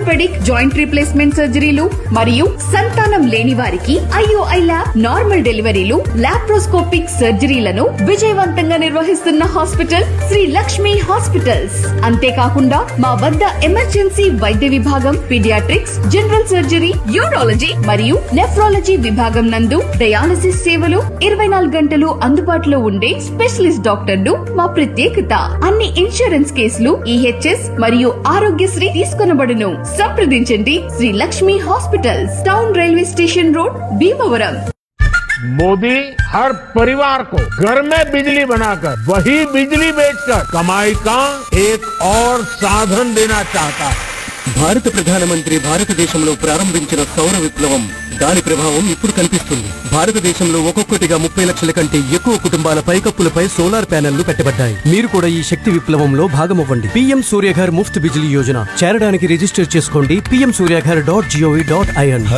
orthopaedic joint replacement సర్జరీలు మరియు సంతానం లేని వారికి ఐఓఐ ల్యాబ్ నార్మల్ డెలివరీలు లాప్రోస్కోపిక్ సర్జరీలను విజయవంతంగా నిర్వహిస్తున్న హాస్పిటల్ శ్రీ లక్ష్మి హాస్పిటల్స్ అంతేకాకుండా మా వద్ద ఎమర్జెన్సీ వైద్య విభాగం పీడియాట్రిక్స్ జనరల్ సర్జరీ యూరాలజీ మరియు నెఫ్రాలజీ విభాగం నందు డయాలసిస్ సేవలు ఇరవై నాలుగు గంటలు అందుబాటులో ఉండే స్పెషలిస్ట్ డాక్టర్లు మా ప్రత్యేకత అన్ని ఇన్సూరెన్స్ కేసులు ఈహెచ్ఎస్ మరియు ఆరోగ్యశ్రీ తీసుకొనబడును సంప్రదించండి Shri Lakshmi hospitals town railway station road Bhimavaram Modi हर परिवार को घर में बिजली बनाकर वही बिजली बेचकर कमाई का एक और साधन देना चाहता है భారత ప్రధానమంత్రి భారతదేశంలో ప్రారంభించిన సౌర విప్లవం దాని ప్రభావం ఇప్పుడు కనిపిస్తుంది భారతదేశంలో ఒక్కొక్కటిగా ముప్పై లక్షల కంటే ఎక్కువ కుటుంబాల పైకప్పులపై సోలార్ ప్యానెళ్లు పెట్టబడ్డాయి మీరు కూడా ఈ శక్తి విప్లవంలో భాగమవ్వండి పీఎం సూర్యఘర్ ముఫ్త్ బిజిలీ యోజన చేరడానికి రిజిస్టర్ చేసుకోండి PM Suryaghar dot GOV dot IN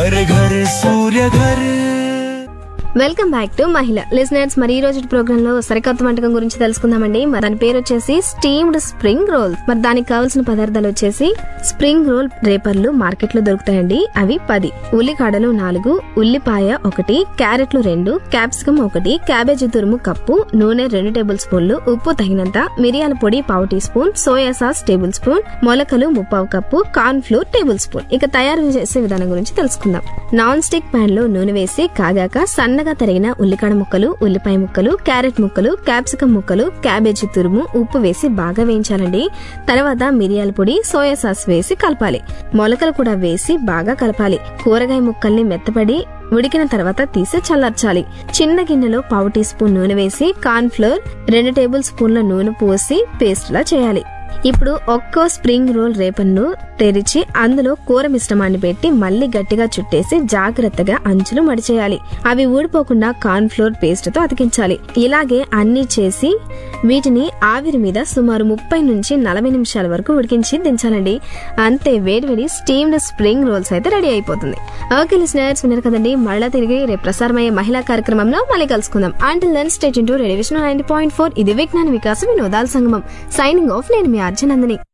welcome back to Mahila listeners మరి ఈ రోజు ప్రోగ్రామ్ లో సరికొత్త వంటకం గురించి తెలుసుకుందామండి మరి దాని పేరు వచ్చేసి స్టీమ్డ్ స్ప్రింగ్ రోల్ మరి దానికి కావాల్సిన పదార్థాలు వచ్చేసి స్ప్రింగ్ రోల్ రేపర్లు మార్కెట్ లో దొరుకుతాయండి అవి పది ఉల్లికాడలు నాలుగు ఉల్లిపాయ ఒకటి క్యారెట్లు రెండు క్యాప్సికం ఒకటి క్యాబేజీ తురుము కప్పు నూనె రెండు టేబుల్ స్పూన్లు ఉప్పు తగినంత మిరియాల పొడి పావు teaspoon soya sauce tablespoon మొలకలు ముప్పావు cup corn flour tablespoon ఇక తయారు చేసే విధానం గురించి తెలుసుకుందాం నాన్ స్టిక్ పాన్ లో నూనె వేసి కాగాక సన్నగా తరిగిన ఉల్లికాడ ముక్కలు ఉల్లిపాయ ముక్కలు క్యారెట్ ముక్కలు క్యాప్సికం ముక్కలు క్యాబేజీ తురుము ఉప్పు వేసి బాగా వేయించాలండి తర్వాత మిరియాల పొడి సోయా సాస్ వేసి కలపాలి మొలకలు కూడా వేసి బాగా కలపాలి కూరగాయ ముక్కల్ని మెత్తపడి ఉడికిన తర్వాత తీసి చల్లార్చాలి చిన్న గిన్నెలో పావు టీ స్పూన్ నూనె వేసి కార్న్ ఫ్లోర్ రెండు టేబుల్ స్పూన్ల నూనె పోసి పేస్ట్ లా చేయాలి ఇప్పుడు ఒక్కో స్ప్రింగ్ రోల్ రేపన్ను తెరిచి అందులో కూర మిశ్రమాన్ని పెట్టి మళ్ళీ గట్టిగా చుట్టేసి జాగ్రత్తగా అంచులు మడిచేయాలి అవి ఊడిపోకుండా కార్న్ ఫ్లోర్ పేస్ట్ తో అతికించాలి ఇలాగే అన్ని చేసి వీటిని ఆవిరి మీద సుమారు ముప్పై నుంచి నలభై నిమిషాల వరకు ఉడికించి దించాలండి అంతే వేడివేడి స్టీమ్డ్ స్ప్రింగ్ రోల్స్ అయితే రెడీ అయిపోతుంది ఓకే లిసనర్స్ విన్నారు కదండి మళ్ళా తిరిగి రేపు ప్రసారమయ్యే మహిళా కార్యక్రమంలో మళ్ళీ కలుసుకుందాం until then stay tuned into radio Vishnu ninety point four ఇది విజ్ఞాన వికాస వినోదాల సంగమం సైనింగ్ ఆఫ్ నేను మీ అర్జునందని